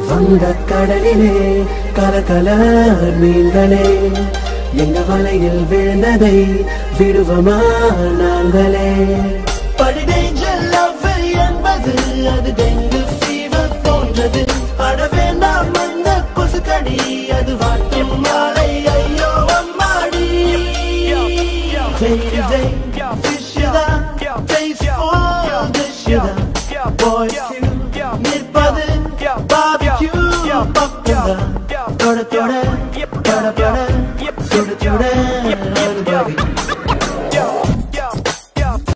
வந்த கடலிலே கலகல மீன்களே எங்க வலையில் விழுந்ததை விடுவமா நாங்களே படி டேஞ்சர் லவ் என்பது அது டெங்கு ஃபீவர் போன்றது அட வேண்டாம் அந்த கொசுக்கடி அது வாட்டும்